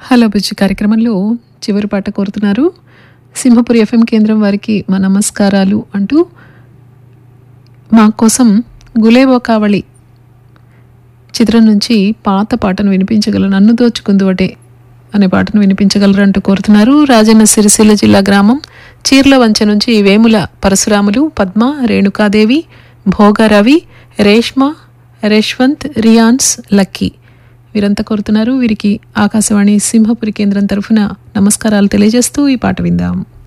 hello బుజ్జి కార్యక్రమంలో చివరి పాట కోరుతున్నారు సింహపురి ఎఫ్ఎం కేంద్రం వారికి మా నమస్కారాలు అంటూ మా కోసం గులేబో కావళి చిత్రం నుంచి పాత పాటను వినిపించగలరు నన్ను దోచుకుందువటే అనే పాటను వినిపించగలరు అంటూ కోరుతున్నారు రాజన్న సిరిసిల్ల జిల్లా గ్రామం చీర్ల వంచ నుంచి వేముల పరశురాములు పద్మ రేణుకాదేవి భోగరవి రేష్మ రేష్వంత్ రియాన్స్ లక్కీ వీరంతా కోరుతున్నారు వీరికి ఆకాశవాణి సింహపురి కేంద్రం తరఫున నమస్కారాలు తెలియజేస్తూ ఈ పాట విందాం